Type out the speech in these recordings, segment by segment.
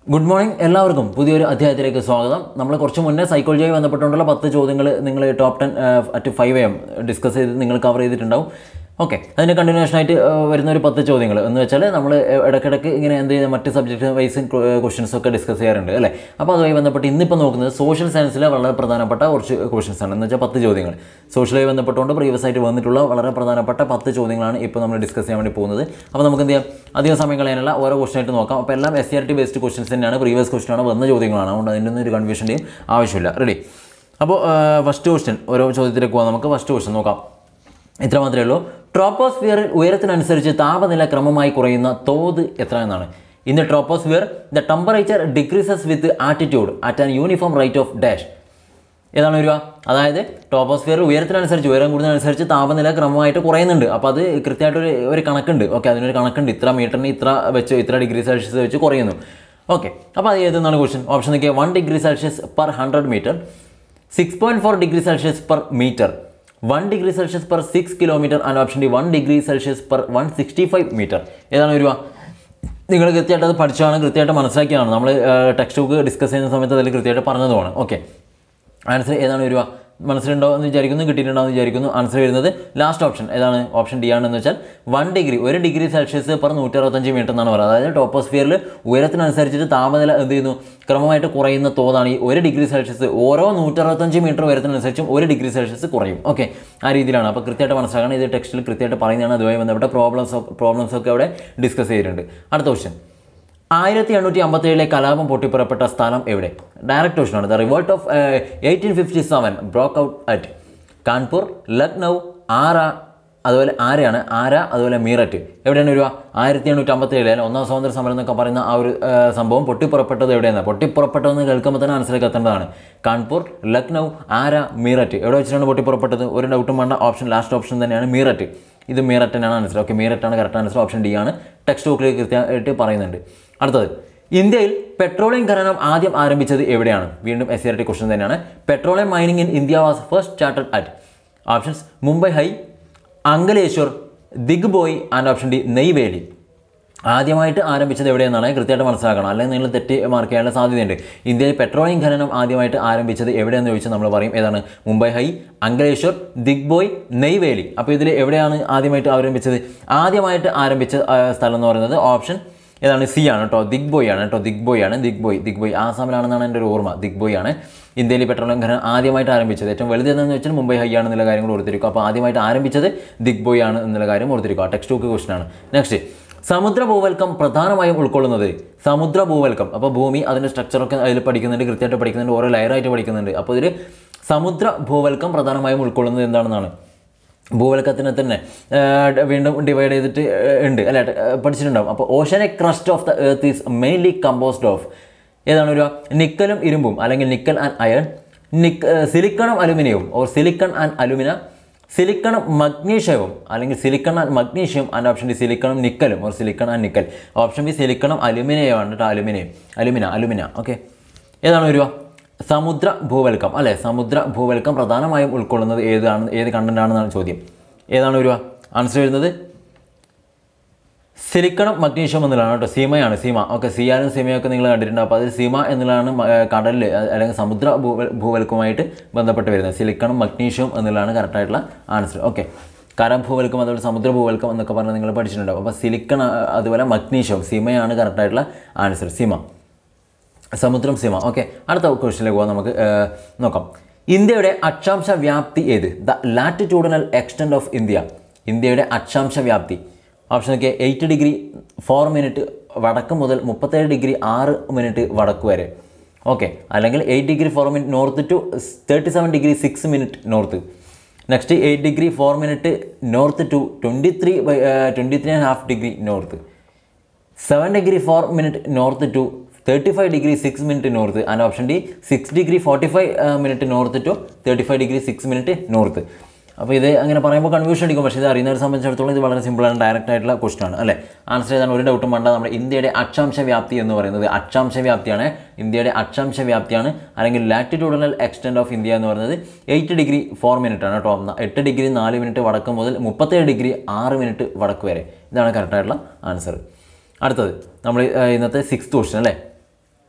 good morning എല്ലാവർക്കും പുതിയൊരു അധ്യായത്തിലേക്ക് സ്വാഗതം നമ്മൾ കുറച്ച് മുന്നേ സൈക്കോളജിയായി ബന്ധപ്പെട്ടുകൊണ്ടുള്ള പത്ത് ചോദ്യങ്ങൾ നിങ്ങൾ top ten at five M discuss ചെയ്ത് നിങ്ങൾ കവർ ചെയ്തിട്ടുണ്ടാവും ഓക്കെ അതിൻ്റെ കണ്ടിന്യൂഷൻ ആയിട്ട് ആ, വരുന്ന ഒരു പത്ത് ചോദ്യങ്ങൾ എന്ന് വെച്ചാൽ നമ്മൾ ഇടയ്ക്കിടയ്ക്ക് ഇങ്ങനെ എന്ത് ചെയ്യുന്ന മറ്റ് സബ്ജക്റ്റ് വൈസ് ക്വസ്റ്റ്യൻസ് ഒക്കെ ഡിസ്കസ് ചെയ്യാറുണ്ട് അല്ലേ അപ്പോൾ അതുമായി ബന്ധപ്പെട്ട് ഇന്നിപ്പോൾ നോക്കുന്നത് സോഷ്യൽ സയൻസിലെ വളരെ പ്രധാനപ്പെട്ട കുറച്ച് ക്വസ്റ്റ്യൻസ് ആണ് എന്ന് വെച്ചാൽ പത്ത് ചോദ്യങ്ങൾ സോഷ്യലുമായി ബന്ധപ്പെട്ടുകൊണ്ട് പ്രീവിയസ് ആയിട്ട് വന്നിട്ടുള്ള വളരെ പ്രധാനപ്പെട്ട പത്ത് ചോദ്യങ്ങളാണ് ഇപ്പോൾ നമ്മൾ ഡിസ്കസ് ചെയ്യാൻ വേണ്ടി പോകുന്നത് അപ്പോൾ നമുക്ക് എന്ത് ചെയ്യാം അധികം സമയം കളയാനുള്ള ഓരോ ക്വസ്റ്റൻ ആയിട്ട് നോക്കാം അപ്പോൾ എല്ലാം S C R T based questions തന്നെയാണ് പ്രീവിയസ് ക്വസ്റ്റൻ ആണ് വന്ന ചോദ്യങ്ങളാണ് അതുകൊണ്ട് അതിൻ്റെ ഒന്നും ഒരു കൺഫ്യൂഷൻ്റെയും ആവശ്യമില്ല റെഡി അപ്പോൾ ഫസ്റ്റ് ക്വസ്റ്റ്യൻ ഓരോ ചോദ്യത്തിലേക്ക് പോകാം നമുക്ക് ഫസ്റ്റ് ക്വസ്റ്റൻ നോക്കാം ഇത്ര മാത്രമേ ഉള്ളൂ ട്രോപ്പോസ്ഫിയറിൽ ഉയരത്തിനനുസരിച്ച് താപനില ക്രമമായി കുറയുന്ന തോത് എത്ര എന്നാണ് in the troposphere the temperature decreases with attitude at an uniform rate of dash ഏതാണ് വരിക അതായത് ടോപ്പോസ്ഫിയർ ഉയരത്തിനനുസരിച്ച് ഉയരം കൂടുന്നതനുസരിച്ച് താപനില ക്രമമായിട്ട് കുറയുന്നുണ്ട് അപ്പോൾ അത് കൃത്യമായിട്ടൊരു ഒരു കണക്കുണ്ട് ഓക്കെ അതിനൊരു കണക്കുണ്ട് ഇത്ര മീറ്ററിന് ഇത്ര വെച്ച് ഇത്ര ഡിഗ്രി സെൽഷ്യസ് വെച്ച് കുറയുന്നു ഓക്കെ അപ്പോൾ അത് ഏതെന്നാണ് ക്വസ്റ്റ്യൻ ഓപ്ഷൻ നോക്കിയാൽ one degree Celsius per hundred metre six point four degree Celsius per metre one degree Celsius per six kilometre and option D one degree Celsius per one sixty five metre ഏതാണ് വരിക നിങ്ങൾ കൃത്യമായിട്ട് അത് പഠിച്ചാണ് കൃത്യമായിട്ട് മനസ്സിലാക്കിയാണ് നമ്മൾ text book discuss ചെയ്യുന്ന സമയത്ത് അതിൽ കൃത്യമായിട്ട് പറഞ്ഞതുമാണ് ഓക്കെ ആൻസർ ഏതാണ് വരിക മനസ്സിലുണ്ടോ എന്ന് വിചാരിക്കുന്നു കിട്ടിയിട്ടുണ്ടോ എന്ന് വിചാരിക്കുന്നു ആൻസർ വരുന്നത് ലാസ്റ്റ് ഓപ്ഷൻ ഏതാണ് ഓപ്ഷൻ ഡി ആണെന്ന് വെച്ചാൽ വൺ ഡിഗ്രി ഒരു ഡിഗ്രി സെൽഷ്യസ് പെർ നൂറ്റി അറുപത്തഞ്ച് മീറ്റർ എന്നാണ് പറയുന്നത് അതായത് ടോപ്പോസ്ഫിയറിൽ ഉയരത്തിനനുസരിച്ചിട്ട് താപനില എന്ത് ചെയ്യുന്നു ക്രമമായിട്ട് കുറയുന്ന തോതാണ് ഈ ഒരു ഡിഗ്രി സെൽഷ്യസ് ഓരോ നൂറ്ററുപത്തഞ്ച് മീറ്റർ ഉയരത്തിനനുസരിച്ചും ഒരു ഡിഗ്രി സെൽഷ്യസ് കുറയും ഓക്കെ ആ രീതിയിലാണ് അപ്പോൾ കൃത്യമായിട്ട് മനസ്സിലാക്കണം ഇത് ടെക്സ്റ്റിൽ കൃത്യമായിട്ട് പറയുന്നതാണ് അതുമായി ബന്ധപ്പെട്ട പ്രോബ്ലംസ് പ്രോബ്ലംസ് ഒക്കെ അവിടെ ഡിസ്കസ് ചെയ്തിട്ടുണ്ട് അടുത്ത ക്വസ്റ്റ്യൻ ആയിരത്തി എണ്ണൂറ്റി അമ്പത്തേഴിലെ കലാപം പൊട്ടിപ്പുറപ്പെട്ട സ്ഥലം എവിടെ ഡയറക്റ്റ് ക്വസ്റ്റനാണ് the revolt of eighteen fifty seven broke out at Kanpur Lucknow Arrah അതുപോലെ ആരയാണ് ആര അതുപോലെ മീററ്റ് എവിടെയാണ് വരിക ആയിരത്തി എണ്ണൂറ്റി അമ്പത്തേഴിലെ അല്ലെ ഒന്നാം സ്വാതന്ത്ര്യ സമരം എന്നൊക്കെ പറയുന്ന ആ ഒരു ആ, സംഭവം പൊട്ടിപ്പുറപ്പെട്ടത് എവിടെയാണ് പൊട്ടിപ്പുറപ്പെട്ടതെന്ന് കേൾക്കുമ്പോൾ തന്നെ മനസ്സിലേക്ക് എത്തേണ്ടതാണ് കാൺപൂർ ലക്നൗ ആര മീററ്റ് എവിടെ വെച്ചിട്ടാണ് പൊട്ടിപ്പുറപ്പെട്ടത് ഒരു ഡൗട്ടും വേണ്ട ഓപ്ഷൻ ലാസ്റ്റ് ഓപ്ഷൻ തന്നെയാണ് മീററ്റ് ഇത് മീററ്റ് തന്നെയാണ് ആൻസർ ഓക്കെ മീററ്റാണ് കറക്റ്റ് ആൻസർ ഓപ്ഷൻ ഡി ആണ് ടെക്സ്റ്റ് ബുക്കിൽ കൃത്യമായിട്ട് പറയുന്നുണ്ട് അടുത്തത് ഇന്ത്യയിൽ പെട്രോളിയം ഖനനം ആദ്യം ആരംഭിച്ചത് എവിടെയാണ് വീണ്ടും S C R T question തന്നെയാണ് petroleum mining in India was first started at options Mumbai high Ankleshwar Digboi and option D Neyveli ആദ്യമായിട്ട് ആരംഭിച്ചത് എവിടെയെന്നാണ് കൃത്യമായിട്ട് മനസ്സിലാക്കണം അല്ലെങ്കിൽ നിങ്ങൾ തെറ്റി മാർക്ക് ചെയ്യാനുള്ള സാധ്യതയുണ്ട് ഇന്ത്യയിൽ പെട്രോളിയം ഖനനം ആദ്യമായിട്ട് ആരംഭിച്ചത് എവിടെയെന്ന് ചോദിച്ചാൽ നമ്മൾ പറയും ഏതാണ് മുംബൈ ഹൈ അങ്കലേശ്വർ ദിഗ്ബോയ് നെയ്വേലി അപ്പോൾ ഇതിൽ എവിടെയാണ് ആദ്യമായിട്ട് ആരംഭിച്ചത് ആദ്യമായിട്ട് ആരംഭിച്ച ആ, സ്ഥലം എന്ന് പറയുന്നത് ഓപ്ഷൻ ഏതാണ് സി ആണ് കേട്ടോ ദിഗ്ബോയ് ആണ് കേട്ടോ ദിഗ്ബോയ് ആണ് ദിഗ്ബോയ് ദിഗ്ബോയ് ആസാമിലാണെന്നാണ് എൻ്റെ ഒരു ഓർമ്മ ദിഗ്ബോയ് ആണ് ഇന്ത്യയിൽ പെട്രോളിയം ഖനനം ആദ്യമായിട്ട് ആരംഭിച്ചത് ഏറ്റവും വലുതെന്ന് വെച്ചാൽ മുംബൈ ഹൈ ആണെന്നുള്ള കാര്യം കൂടെ ഓർത്തിരിക്കും അപ്പോൾ ആദ്യമായിട്ട് ആരംഭിച്ചത് ദിഗ്ബോയ് ആണ് എന്നുള്ള കാര്യം ഓർത്തിരിക്കുക ടെക്സ്റ്റ് ബുക്ക് ക്വസ്റ്റൻ ആണ് നെക്സ്റ്റ് സമുദ്ര ഭൂവൽക്കം പ്രധാനമായും ഉൾക്കൊള്ളുന്നത് സമുദ്ര ഭൂവൽക്കം അപ്പോൾ ഭൂമി അതിൻ്റെ സ്ട്രക്ചറൊക്കെ അതിൽ പഠിക്കുന്നുണ്ട് കൃത്യമായിട്ട് പഠിക്കുന്നുണ്ട് ഓരോ ലെയറായിട്ട് പഠിക്കുന്നുണ്ട് അപ്പോൾ ഇതിൽ സമുദ്ര ഭൂവൽക്കം പ്രധാനമായും ഉൾക്കൊള്ളുന്നത് എന്താണെന്നാണ് ഭൂവൽക്കത്തിനെ തന്നെ ആ, ഡ- വീണ്ടും ഡിവൈഡ് ചെയ്തിട്ട് ആ, ഉണ്ട് അല്ലെ പഠിച്ചിട്ടുണ്ടാവും അപ്പോൾ oceanic crust of the earth is mainly composed of ഏതാണ് ഒരു നിക്കലും ഇരുമ്പും അല്ലെങ്കിൽ നിക്കൽ ആൻഡ് അയൺ നിക് സിലിക്കണും അലുമിനിയവും ഓർ സിലിക്കൺ ആൻഡ് അലുമിന സിലിക്കണും മഗ്നീഷ്യവും അല്ലെങ്കിൽ silicon and magnesium and option D സിലിക്കണും നിക്കലും or silicon and nickel option B സിലിക്കണും അലുമിനിയമാണ് കേട്ടോ അലുമിനിയം അലുമിന അലുമിന ഓക്കെ ഏതാണ് വരിക സമുദ്ര ഭൂവൽക്കം അല്ലേ സമുദ്ര ഭൂവൽക്കം പ്രധാനമായും ഉൾക്കൊള്ളുന്നത് ഏതാണ് ഏത് കണ്ടന്റ് ആണെന്നാണ് ചോദ്യം ഏതാണ് വരിക ആൻസർ വരുന്നത് സിലിക്കണും മഗ്നീഷ്യം എന്നുള്ളതാണ് കേട്ടോ സീമയാണ് സീമ ഓക്കെ സിയാനും സീമയൊക്കെ നിങ്ങൾ കണ്ടിട്ടുണ്ട് അപ്പോൾ അതിൽ സീമ എന്നുള്ളതാണ് മ- ഏർ കടലിൽ അ- അല്ലെങ്കിൽ സമുദ്ര ഭൂവൽ ഭൂവൽക്കവുമായിട്ട് ബന്ധപ്പെട്ട് വരുന്നത് സിലിക്കണും മഗ്നീഷ്യവും എന്നുള്ളതാണ് കറക്റ്റായിട്ടുള്ള ആൻസർ ഓക്കെ കരം ഭൂവൽക്കം അതുപോലെ സമുദ്ര ഭൂവൽക്കം എന്നൊക്കെ പറഞ്ഞ് നിങ്ങൾ പഠിച്ചിട്ടുണ്ടാവും അപ്പോൾ സിലിക്കൺ ആ, അതുപോലെ മഗ്നീഷ്യം സീമയാണ് കറക്റ്റായിട്ടുള്ള ആൻസർ സീമ സമുദ്രം സീമ ഓക്കെ അടുത്ത ക്വസ്റ്റിനിലേക്ക് പോകാം നമുക്ക് ഏർ, നോക്കാം ഇന്ത്യയുടെ അക്ഷാംശ വ്യാപ്തി ഏത് the latitudinal extent of India ഇന്ത്യയുടെ അക്ഷാംശ വ്യാപ്തി ഓപ്ഷൻ ഒക്കെ എയ്റ്റ് ഡിഗ്രി ഫോർ മിനിറ്റ് വടക്ക് മുതൽ മുപ്പത്തേഴ് ഡിഗ്രി ആറ് മിനിറ്റ് വടക്ക് വരെ ഓക്കെ അല്ലെങ്കിൽ eight degree four minute north to thirty seven degree six minute north next eight degree four minute north to twenty three twenty three and half degree north seven degree four minute north to thirty five degree six minute north and option D six degree forty five minute north to thirty five degree six minute north അപ്പോൾ ഇത് അങ്ങനെ പറയുമ്പോൾ confusion അടിക്കും പക്ഷേ ഇത് അറിയുന്നവരെ സംബന്ധിച്ചിടത്തോളം ഇത് വളരെ സിമ്പിളാണ് ഡയറക്റ്റ് ആയിട്ടുള്ള ക്വസ്റ്റൻ ആണ് അല്ലേ ആൻസർ ചെയ്താൽ ഒരു ഡൗട്ടും വേണ്ട നമ്മുടെ ഇന്ത്യയുടെ അക്ഷാംശ വ്യാപ്തി എന്ന് പറയുന്നത് അക്ഷാംശ വ്യാപ്തിയാണ് ഇന്ത്യയുടെ അക്ഷാംശ വ്യാപ്തിയാണ് അല്ലെങ്കിൽ ലാറ്റിറ്റ്യൂഡിനൽ എക്സ്റ്റെൻറ്റ് ഓഫ് ഇന്ത്യ എന്ന് പറയുന്നത് എയ്റ്റ് ഡിഗ്രി ഫോർ മിനിറ്റ് ആണ് കേട്ടോ ന- എട്ട് ഡിഗ്രി നാല് മിനിറ്റ് വടക്ക് മുതൽ മുപ്പത്തേഴ് ഡിഗ്രി ആറ് മിനിറ്റ് വടക്ക് വരെ ഇതാണ് കറക്റ്റായിട്ടുള്ള ആൻസർ അടുത്തത് നമ്മൾ ഏഹ്, ഇന്നത്തെ സിക്സ്ത് ക്വസ്റ്റൻ അല്ലേ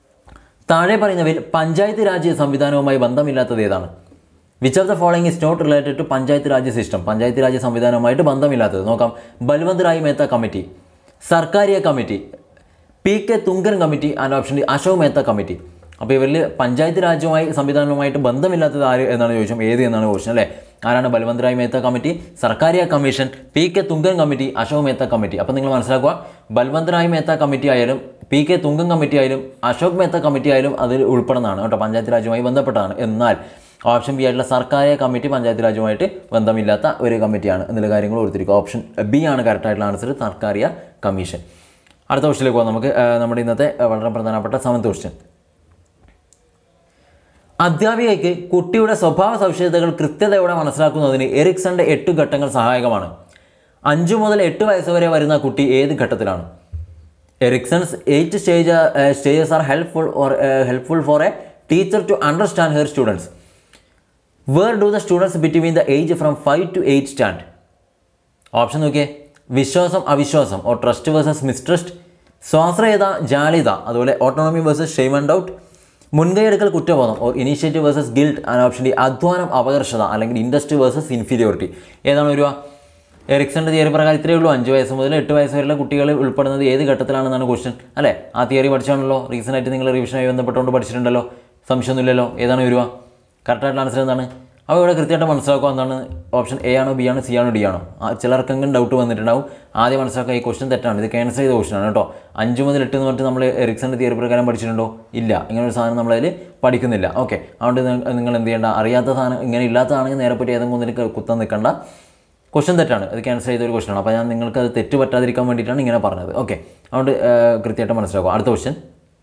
താഴെ പറയുന്നവയിൽ പഞ്ചായത്ത് രാജ് സംവിധാനവുമായി ബന്ധമില്ലാത്തത് ഏതാണ് which of the following is not related to panchayat raj system panchayat raj സംവിധാനവുമായിട്ട് ബന്ധമില്ലാത്തത് നോക്കാം Balwant Rai Mehta committee Sarkaria committee P K Thungon committee and option D Ashok Mehta committee അപ്പോൾ ഇവരിൽ പഞ്ചായത്ത് രാജ്യവുമായി സംവിധാനവുമായിട്ട് ബന്ധമില്ലാത്തത് ആര് എന്നാണ് ചോദിച്ചത് ഏത് എന്നാണ് ക്വസ്റ്റൻ അല്ലേ ആരാണ് Balwant Rai Mehta committee Sarkaria commission P K Thungon committee Ashok Mehta committee അപ്പോൾ നിങ്ങൾ മനസ്സിലാക്കുക ബൽവന്ത് റായ് മേത്ത കമ്മിറ്റി ആയാലും പി കെ തുങ്കൻ കമ്മിറ്റി ആയാലും അശോക് മേത്ത കമ്മിറ്റി ആയാലും അതിൽ ഉൾപ്പെടുന്നതാണ് കേട്ടോ പഞ്ചായത്ത് രാജ്യവുമായി ബന്ധപ്പെട്ടതാണ് എന്നാൽ ഓപ്ഷൻ ബി ആയിട്ടുള്ള സർക്കാർ കമ്മിറ്റി പഞ്ചായത്ത് രാജുമായിട്ട് ബന്ധമില്ലാത്ത ഒരു കമ്മിറ്റിയാണ് എന്നുള്ള കാര്യങ്ങൾ ഓർത്തിരിക്കുക ഓപ്ഷൻ ബി ആണ് കറക്റ്റ് ആയിട്ടുള്ള ആൻസർ സർക്കാരിയ കമ്മീഷൻ അടുത്ത ക്വസ്റ്റിലേക്ക് പോകാം നമുക്ക് ആ, നമ്മുടെ ഇന്നത്തെ ആ, വളരെ പ്രധാനപ്പെട്ട സെവൻത്ത് ക്വസ്റ്റ്യൻ അധ്യാപികയ്ക്ക് കുട്ടിയുടെ സ്വഭാവ സവിശേഷതകൾ കൃത്യതയോടെ മനസ്സിലാക്കുന്നതിന് എറിക്സന്റെ എട്ട് ഘട്ടങ്ങൾ സഹായകമാണ് അഞ്ചു മുതൽ എട്ട് വയസ്സ് വരെ വരുന്ന കുട്ടി ഏത് ഘട്ടത്തിലാണ് Erikson's eight stage stages are helpful or helpful for a teacher to understand her students where do the students between the age from five to eight stand option നോക്കിയേ വിശ്വാസം അവിശ്വാസം ഓർ ട്രസ്റ്റ് വേഴ്സസ് മിസ്ട്രസ്റ്റ് സ്വാശ്രയത ജാളിത അതുപോലെ autonomy versus shame and doubt മുൻകൈയെടുക്കൽ കുറ്റബോധം or initiative versus guilt and option D അധ്വാനം അപകർഷത അല്ലെങ്കിൽ ഇൻഡസ്ട്രി വേഴ്സസ് ഇൻഫീരിയോറിറ്റി ഏതാണ് വരുക എറിക്സന്റെ തിയറി പ്രകാരം ഇത്രയേ ഉള്ളൂ അഞ്ച് വയസ്സ് മുതൽ എട്ട് വയസ്സ് വരെയുള്ള കുട്ടികൾ ഉൾപ്പെടുന്നത് ഏത് ഘട്ടത്തിലാണെന്നാണ് ക്വസ്റ്റ്യൻ അല്ലേ ആ തിയറി പഠിച്ചാണല്ലോ റീസെൻ്റ് ആയിട്ട് നിങ്ങൾ റിവിഷനുമായി ബന്ധപ്പെട്ടുകൊണ്ട് പഠിച്ചിട്ടുണ്ടല്ലോ സംശയമൊന്നുമില്ലല്ലോ ഏതാണ് വരുക കറക്റ്റായിട്ടുള്ള ആൻസർ എന്താണ് അപ്പോൾ ഇവിടെ കൃത്യമായിട്ട് മനസ്സിലാക്കുക എന്താണ് ഓപ്ഷൻ എ ആണോ ബി ആണോ സി ആണോ ഡി ആണോ ആ ചിലർക്കെങ്കിലും ഡൗട്ട് വന്നിട്ടുണ്ടാവും ആദ്യം മനസ്സിലാക്കുക ഈ ക്വസ്റ്റൻ തെറ്റാണ് ഇത് ക്യാൻസൽ ചെയ്ത ക്വസ്റ്റൻ ആണ് കേട്ടോ അഞ്ച് മുതൽ എട്ട് എന്ന് പറഞ്ഞിട്ട് നമ്മൾ എറിക്സന്റെ തിയറി പ്രകാരം പഠിച്ചിട്ടുണ്ടോ ഇല്ല ഇങ്ങനെ ഒരു സാധനം നമ്മളതിൽ പഠിക്കുന്നില്ല ഓക്കെ അതുകൊണ്ട് നിങ്ങൾ- നിങ്ങൾ എന്ത് ചെയ്യേണ്ട അറിയാത്ത സാധനം ഇങ്ങനെ ഇല്ലാത്തതാണെങ്കിൽ നേരെ പറ്റി ഏതെങ്കിലും ഒന്നിൽ കുത്താൻ നിൽക്കണ്ട ക്വസ്റ്റൻ തെറ്റാണ് അത് ക്യാൻസൽ ചെയ്ത ഒരു ക്വസ്റ്റൻ ആണ് അപ്പോൾ ഞാൻ നിങ്ങൾക്ക് അത് തെറ്റ് പറ്റാതിരിക്കാൻ വേണ്ടിയിട്ടാണ് ഇങ്ങനെ പറഞ്ഞത് ഓക്കെ അതുകൊണ്ട് ആ, കൃത്യമായിട്ട് മനസ്സിലാക്കുക അടുത്ത ക്വസ്റ്റൻ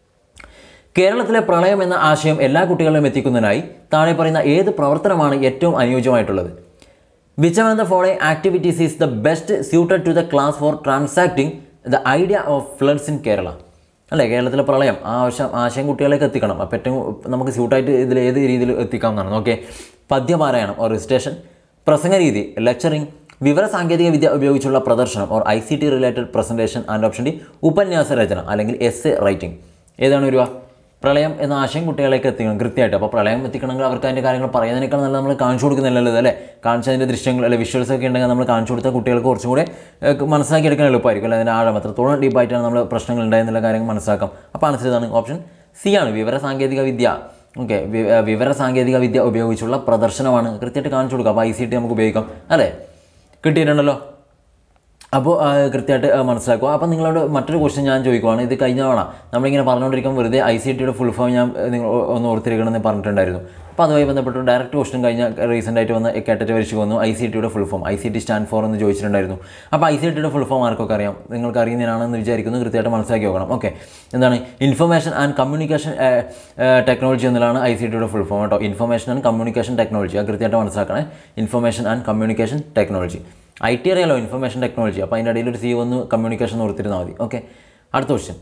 കേരളത്തിലെ പ്രളയം എന്ന ആശയം എല്ലാ കുട്ടികളിലും എത്തിക്കുന്നതിനായി താഴെ പറയുന്ന ഏത് പ്രവർത്തനമാണ് ഏറ്റവും അനുയോജ്യമായിട്ടുള്ളത് which of the following activities is the best suited to the class for transacting the idea of floods in Kerala അല്ലേ കേരളത്തിലെ പ്രളയം ആ ആവശ്യം ആശയം കുട്ടികളിലേക്ക് എത്തിക്കണം അപ്പോൾ ഏറ്റവും നമുക്ക് സ്യൂട്ടായിട്ട് ഇതിൽ ഏത് രീതിയിൽ എത്തിക്കാം എന്നാണ് ഓക്കെ പദ്യപാരായണം ഓർ റിസ്റ്റേഷൻ പ്രസംഗ രീതി ലെക്ചറിങ് വിവര സാങ്കേതിക വിദ്യ ഉപയോഗിച്ചുള്ള പ്രദർശനം or I C T related presentation and option D ഉപന്യാസ രചന അല്ലെങ്കിൽ എസ് എ റൈറ്റിംഗ് ഏതാണ് വരിക പ്രളയം എന്ന ആശയം കുട്ടികളിലേക്ക് എത്തിക്കണം കൃത്യമായിട്ട് അപ്പോൾ പ്രളയം എത്തിക്കണമെങ്കിൽ അവർക്ക് അതിൻ്റെ കാര്യങ്ങൾ പറയുന്നതിനേക്കാൾ നല്ല നമ്മൾ കാണിച്ചു കൊടുക്കുന്നില്ലല്ലോ അല്ലേ കാണിച്ചതിൻ്റെ ദൃശ്യങ്ങൾ അല്ലെ വിഷ്വൽസ് ഒക്കെ ഉണ്ടെങ്കിൽ നമ്മൾ കാണിച്ചു കൊടുത്താൽ കുട്ടികൾക്ക് കുറച്ചും കൂടെ ഏഹ്, മനസ്സിലാക്കി എടുക്കാൻ എളുപ്പമായിരിക്കും അല്ലെ അതിൻ്റെ ആഴം എത്രത്തോളം ഡീപ്പായിട്ടാണ് നമ്മൾ പ്രശ്നങ്ങൾ ഉണ്ടായെന്നുള്ള കാര്യങ്ങൾ മനസ്സിലാക്കാം അപ്പോൾ ആൻസർ ഇതാണ് ഓപ്ഷൻ സി ആണ് വിവര സാങ്കേതിക വിദ്യ ഓക്കെ വിവര സാങ്കേതിക വിദ്യ ഉപയോഗിച്ചുള്ള പ്രദർശനമാണ് കൃത്യമായിട്ട് കാണിച്ചു കൊടുക്കുക അപ്പോൾ ഐ സി ടി നമുക്ക് ഉപയോഗിക്കാം അല്ലേ കിട്ടിയിട്ടുണ്ടല്ലോ അപ്പോൾ ആ, കൃത്യമായിട്ട് ആ, മനസ്സിലാക്കുക അപ്പോൾ നിങ്ങളോട് മറ്റൊരു ക്വസ്റ്റ്യൻ ഞാൻ ചോദിക്കുവാണ് ഇത് കഴിഞ്ഞ തവണ നമ്മളിങ്ങനെ പറഞ്ഞുകൊണ്ടിരിക്കുമ്പോൾ വെറുതെ ഐ സി ടിയുടെ ഫുൾ ഫോം ഞാൻ ഏ, നിങ്ങൾ ഒ- ഒന്ന് ഓർത്തിരിക്കണമെന്ന് പറഞ്ഞിട്ടുണ്ടായിരുന്നു അപ്പോൾ അതുമായി ബന്ധപ്പെട്ട് ഡയറക്റ്റ് ക്വസ്റ്റ്യൻ കഴിഞ്ഞ റീസെൻ്റ് ആയിട്ട് വന്ന കേട്ടിട്ട് പരീക്ഷ വന്നു ഐ സി ടിയുടെ full form I C T stand for എന്ന് ചോദിച്ചിട്ടുണ്ടായിരുന്നു അപ്പോൾ ഐ സി ടിയുടെ ഫുൾ ഫോം ആർക്കൊക്കെ അറിയാം നിങ്ങൾക്ക് അറിയുന്നതിനാണെന്ന് വിചാരിക്കുന്നു കൃത്യമായിട്ട് മനസ്സിലാക്കി നോക്കണം ഓക്കെ എന്താണ് ഇൻഫർമേഷൻ ആൻഡ് കമ്മ്യൂണിക്കേഷൻ ടെക്നോളജി എന്നുള്ളതാണ് ഐ സി ടിയുടെ ഫുൾ ഫോം കേട്ടോ ഇൻഫർമേഷൻ ആൻഡ് കമ്മ്യൂണിക്കേഷൻ ടെക്നോളജി അത് കൃത്യമായിട്ട് മനസ്സിലാക്കണേ information and communication technology I T അറിയാലോ ഇൻഫർമേഷൻ ടെക്നോളജി അപ്പോൾ അതിൻ്റെ ഇടയിൽ ഒരു സി വന്ന് കമ്മ്യൂണിക്കേഷൻ ഓർത്തിരുന്നാൽ മതി ഓക്കെ അടുത്ത ക്വസ്റ്റ്യൻ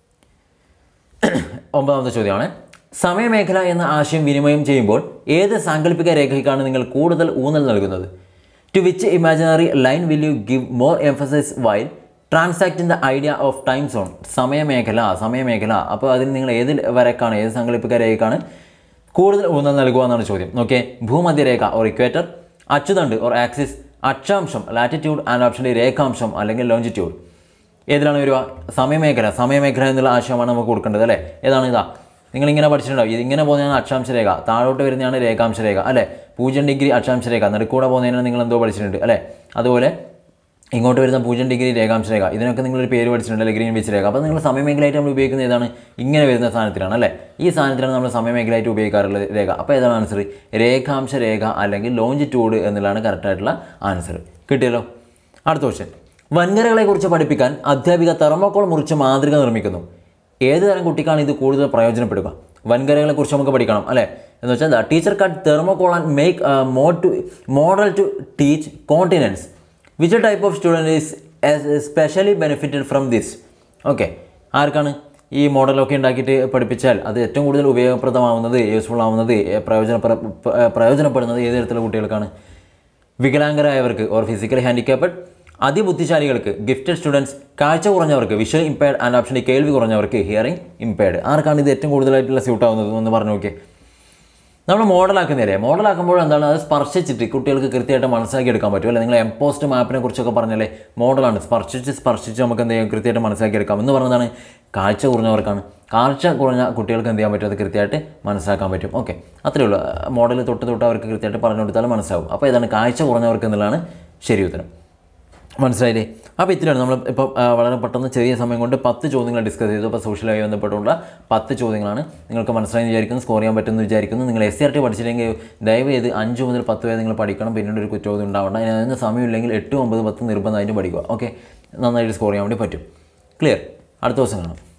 ഒമ്പതാമത്തെ ചോദ്യമാണ് സമയമേഖല എന്ന ആശയം വിനിമയം ചെയ്യുമ്പോൾ ഏത് സാങ്കല്പിക രേഖയ്ക്കാണ് നിങ്ങൾ കൂടുതൽ ഊന്നൽ നൽകുന്നത് to which imaginary line will you give more emphasise while transacting the idea of time zone സമയമേഖല സമയമേഖല അപ്പോൾ അതിന് നിങ്ങൾ ഏത് വരക്കാണ് ഏത് സാങ്കല്പിക രേഖയ്ക്കാണ് കൂടുതൽ ഊന്നൽ നൽകുക എന്നാണ് ചോദ്യം ഓക്കെ ഭൂമധ്യരേഖ ഓർ ഇക്വേറ്റർ അച്ചുതണ്ട് ഓർ ആക്സിസ് അക്ഷാംശം ലാറ്റിറ്റ്യൂഡ് ആൻഡ് ഓപ്ഷൻ ഡി രേഖാംശം അല്ലെങ്കിൽ ലോഞ്ചിറ്റ്യൂഡ് ഏതിലാണ് വരിക സമയമേഖല സമയമേഖല എന്നുള്ള ആശയമാണ് നമുക്ക് കൊടുക്കേണ്ടത് അല്ലേ ഏതാണ് ഇതാ നിങ്ങളിങ്ങനെ പഠിച്ചിട്ടുണ്ടാവും ഇതിങ്ങനെ പോകുന്നതാണ് അക്ഷാംശ രേഖ താഴോട്ട് വരുന്നതാണ് രേഖാംശ രേഖ അല്ലേ പൂജ്യം ഡിഗ്രി അക്ഷാംശ രേഖ നടുക്കൂടെ പോകുന്നതിനാണ് നിങ്ങൾ എന്തോ പഠിച്ചിട്ടുണ്ട് അല്ലേ അതുപോലെ ഇങ്ങോട്ട് വരുന്ന പൂജ്യം ഡിഗ്രി രേഖാംശ രേഖ ഇതിനൊക്കെ നിങ്ങളൊരു പേര് പഠിച്ചിട്ടുണ്ട് അല്ലെ ഗ്രീൻ വെച്ച് രേഖ അപ്പോൾ നിങ്ങൾ സമയമേഖലയായിട്ട് നമ്മൾ ഉപയോഗിക്കുന്നത് ഏതാണ് ഇങ്ങനെ വരുന്ന സാധനത്തിലാണ് അല്ലേ ഈ സാധനത്തിലാണ് നമ്മൾ സമയമേഖലയായിട്ട് ഉപയോഗിക്കാറുള്ളത് രേഖ അപ്പോൾ ഏതാണ് ആൻസർ രേഖാംശ രേഖ അല്ലെങ്കിൽ ലോഞ്ചിറ്റ്യൂഡ് എന്നുള്ളതാണ് കറക്റ്റായിട്ടുള്ള ആൻസർ കിട്ടിയല്ലോ അടുത്ത ക്വസ്റ്റ്യൻ വൻകരകളെക്കുറിച്ച് പഠിപ്പിക്കാൻ അധ്യാപിക തെർമോക്കോൾ മുറിച്ച് മാതൃക നിർമ്മിക്കുന്നു ഏത് തരം കുട്ടിക്കാണ് ഇത് കൂടുതൽ പ്രയോജനപ്പെടുക വൻകരകളെക്കുറിച്ച് നമുക്ക് പഠിക്കണം അല്ലേ എന്ന് വെച്ചാൽ teacher cut thermocol and make mod to model to teach continents which type of student is specially benefited from this okay ആർക്കാണ് ഈ മോഡലൊക്കെ ഉണ്ടാക്കിയിട്ട് പഠിപ്പിച്ചാൽ അത് ഏറ്റവും കൂടുതൽ ഉപയോഗപ്രദമാവുന്നത് യൂസ്ഫുൾ ആവുന്നത് ഏ, പ്രയോജനപ്ര പ്ര- പ്രയോജനപ്പെടുന്നത് ഏത് തരത്തിലുള്ള കുട്ടികൾക്കാണ് വികലാംഗരായവർക്ക് ഓർ ഫിസിക്കലി ഹാൻഡിക്യാപ്പഡ് അതിബുദ്ധിശാലികൾക്ക് ഗിഫ്റ്റഡ് സ്റ്റുഡൻസ് കാഴ്ച കുറഞ്ഞവർക്ക് വിഷ്വൽ ഇമ്പയർഡ് ആൻഡ് ഓപ്ഷൻ്റെ കേൾവി കുറഞ്ഞവർക്ക് ഹിയറിംഗ് ഇമ്പയർഡ് ആർക്കാണ് ഇത് ഏറ്റവും കൂടുതലായിട്ടുള്ള സ്യൂട്ട് ആവുന്നത് എന്ന് പറഞ്ഞു നോക്കിയേ നമ്മൾ മോഡലാക്കുന്നില്ലേ മോഡലാക്കുമ്പോൾ എന്താണ് അത് സ്പർശിച്ചിട്ട് കുട്ടികൾക്ക് കൃത്യമായിട്ട് മനസ്സിലാക്കി എടുക്കാൻ പറ്റും അല്ലെ നിങ്ങൾ എംപോസ്റ്റ് മാപ്പിനെ കുറിച്ചൊക്കെ പറഞ്ഞാലേ മോഡലാണ് സ്പർശിച്ച് സ്പർശിച്ച് നമുക്ക് എന്ത് ചെയ്യാം കൃത്യമായിട്ട് മനസ്സിലാക്കി എടുക്കാം എന്ന് പറഞ്ഞതാണ് കാഴ്ച കുറഞ്ഞവർക്കാണ് കാഴ്ച കുറഞ്ഞ കുട്ടികൾക്ക് എന്ത് ചെയ്യാൻ പറ്റും അത് കൃത്യമായിട്ട് മനസ്സിലാക്കാൻ പറ്റും ഓക്കെ അത്രയേ ഉള്ളൂ മോഡൽ തൊട്ട് തൊട്ട് അവർക്ക് കൃത്യമായിട്ട് പറഞ്ഞു കൊടുത്താൽ മനസ്സിലാവും അപ്പോൾ ഇതാണ് കാഴ്ച കുറഞ്ഞവർക്ക് എന്നുള്ളതാണ് ശരി ഉത്തരം മനസ്സിലായില്ലേ അപ്പോൾ ഇത്രയാണ് നമ്മൾ ഇപ്പോൾ ആ, വളരെ പെട്ടെന്ന് ചെറിയ സമയം കൊണ്ട് പത്ത് ചോദ്യങ്ങൾ ഡിസ്കസ് ചെയ്തു അപ്പോൾ സോഷ്യലായി ബന്ധപ്പെട്ടുള്ള പത്ത് ചോദ്യങ്ങളാണ് നിങ്ങൾക്ക് മനസ്സിലായി വിചാരിക്കുന്നു സ്കോർ ചെയ്യാൻ പറ്റുമെന്ന് വിചാരിക്കുന്നു നിങ്ങൾ എസ് സി ആർ ടി പഠിച്ചില്ലെങ്കിൽ ദയവ് ചെയ്ത് അഞ്ച് മുതൽ പത്ത് വരെ നിങ്ങൾ പഠിക്കണം പിന്നീട് ഒരു ചോദ്യം ഉണ്ടാവണ്ട ഇനി അതിന് സമയമില്ലെങ്കിൽ എട്ട് ഒമ്പത് പത്ത് നിർബന്ധമായിട്ട് പഠിക്കുക ഓക്കെ നന്നായിട്ട് സ്കോർ ചെയ്യാൻ വേണ്ടി പറ്റും ക്ലിയർ അടുത്ത ദിവസം കാണാം